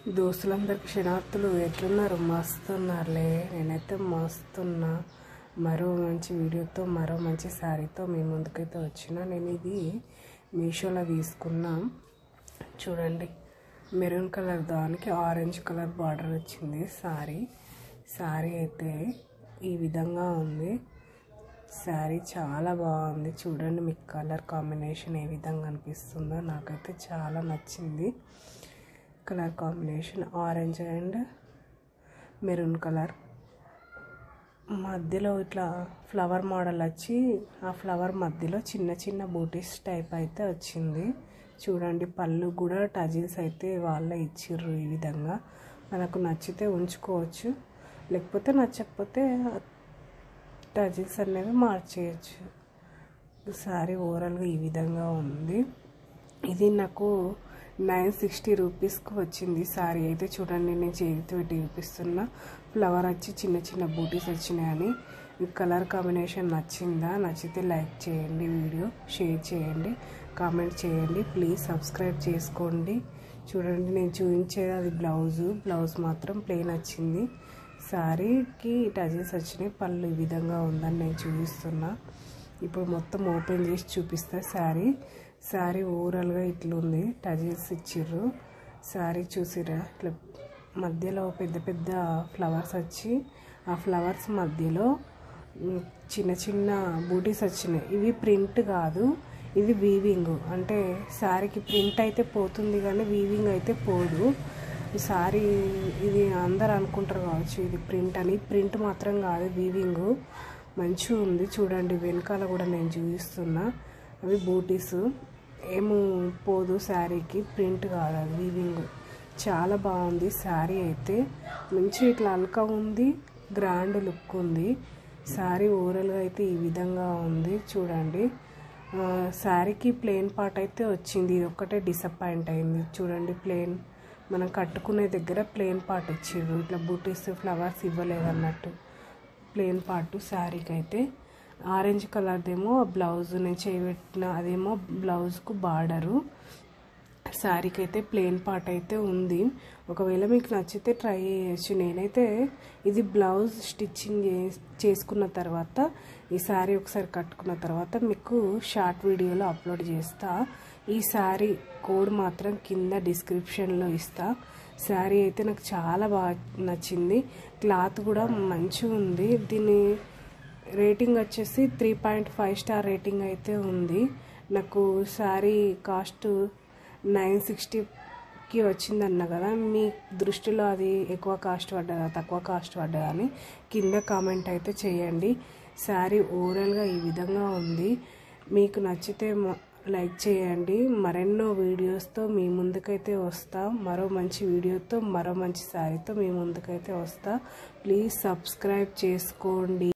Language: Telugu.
దోస్తులందరికి క్షణార్థులు ఎట్లున్నారు మస్తు ఉన్నారులే నేనైతే మస్తున్నా మరో మంచి వీడియోతో మరో మంచి శారీతో మీ ముందుకైతే వచ్చిన నేను ఇది మీషోలో తీసుకున్నా చూడండి మెరూన్ కలర్ దానికి ఆరెంజ్ కలర్ బార్డర్ వచ్చింది శారీ శారీ అయితే ఈ విధంగా ఉంది శారీ చాలా బాగుంది చూడండి మీకు కలర్ కాంబినేషన్ ఏ విధంగా అనిపిస్తుందో నాకైతే చాలా నచ్చింది colour combination orange and maroon colour మధ్యలో ఇట్లా ఫ్లవర్ మోడల్ వచ్చి ఆ ఫ్లవర్ మధ్యలో చిన్న చిన్న బూటీస్ టైప్ అయితే వచ్చింది చూడండి పళ్ళు కూడా టజిల్స్ అయితే వాళ్ళే ఇచ్చిర్రు ఈ విధంగా మనకు నచ్చితే ఉంచుకోవచ్చు లేకపోతే నచ్చకపోతే టజిల్స్ అనేవి మార్చేయచ్చు శారీ ఓవరాల్గా ఈ విధంగా ఉంది ఇది నాకు నైన్ సిక్స్టీ రూపీస్కి వచ్చింది శారీ అయితే చూడండి నేను చేతితో పెట్టి చూపిస్తున్నా ఫ్లవర్ వచ్చి చిన్న చిన్న బూటీస్ వచ్చినాయని ఈ కలర్ కాంబినేషన్ నచ్చిందా నచ్చితే లైక్ చేయండి వీడియో షేర్ చేయండి కామెంట్ చేయండి ప్లీజ్ సబ్స్క్రైబ్ చేసుకోండి చూడండి నేను చూపించేది అది బ్లౌజు బ్లౌజ్ మాత్రం ప్లెయిన్ వచ్చింది శారీకి టజెస్ వచ్చినాయి పళ్ళు ఈ విధంగా ఉందని నేను చూపిస్తున్నా ఇప్పుడు మొత్తం ఓపెన్ చేసి చూపిస్తా శారీ శారీ ఓవరాల్గా ఇట్లుంది టజిల్స్ ఇచ్చిర్రు శారీ చూసిరా ఇట్లా మధ్యలో పెద్ద పెద్ద ఫ్లవర్స్ వచ్చి ఆ ఫ్లవర్స్ మధ్యలో చిన్న చిన్న బూటీస్ వచ్చినాయి ఇవి ప్రింట్ కాదు ఇది వీవింగ్ అంటే శారీకి ప్రింట్ అయితే పోతుంది కానీ వీవింగ్ అయితే పోదు ఈ శారీ ఇది అందరు అనుకుంటారు కావచ్చు ఇది ప్రింట్ అని ప్రింట్ మాత్రం కాదు వీవింగ్ మంచిగా ఉంది చూడండి వెనకాల కూడా నేను చూపిస్తున్నా అవి బూటీస్ ఏమో పోదు శారీకి ప్రింట్ కాదు అది వీవింగ్ చాలా బాగుంది శారీ అయితే మంచి ఇట్లా అల్కా ఉంది గ్రాండ్ లుక్ ఉంది శారీ ఓవరాల్గా అయితే ఈ విధంగా ఉంది చూడండి శారీకి ప్లెయిన్ పార్ట్ అయితే వచ్చింది ఇది ఒక్కటే డిసప్పాయింట్ అయింది చూడండి ప్లెయిన్ మనం కట్టుకునే దగ్గర ప్లెయిన్ పార్ట్ ఇచ్చిర్రు ఇట్లా బూటీస్ ఫ్లవర్స్ ఇవ్వలేదు అన్నట్టు ప్లెయిన్ పార్ట్ శారీకి అయితే ఆరెంజ్ కలర్దేమో బ్లౌజ్ నేను చేయబెట్టిన అదేమో బ్లౌజ్కు బార్డరు శారీకి అయితే ప్లెయిన్ పార్ట్ అయితే ఉంది ఒకవేళ మీకు నచ్చితే ట్రై చేయొచ్చు నేనైతే ఇది బ్లౌజ్ స్టిచ్చింగ్ చేసుకున్న తర్వాత ఈ శారీ ఒకసారి కట్టుకున్న తర్వాత మీకు షార్ట్ వీడియోలో అప్లోడ్ చేస్తా ఈ శారీ కోడ్ మాత్రం కింద డిస్క్రిప్షన్లో ఇస్తా శారీ అయితే నాకు చాలా బాగా నచ్చింది క్లాత్ కూడా మంచిగా ఉంది దీని రేటింగ్ వచ్చేసి three point five star rating అయితే ఉంది నాకు శారీ కాస్ట్ నైన్ సిక్స్టీకి వచ్చిందన్న కదా మీ దృష్టిలో అది ఎక్కువ కాస్ట్ పడ్డదా తక్కువ కాస్ట్ పడ్డదా అని కింద కామెంట్ అయితే చేయండి శారీ ఓవరాల్గా ఈ విధంగా ఉంది మీకు నచ్చితే లైక్ చేయండి మరెన్నో వీడియోస్తో మీ ముందుకైతే వస్తా మరో మంచి వీడియోతో మరో మంచి శారీతో మీ ముందుకైతే వస్తా ప్లీజ్ సబ్స్క్రైబ్ చేసుకోండి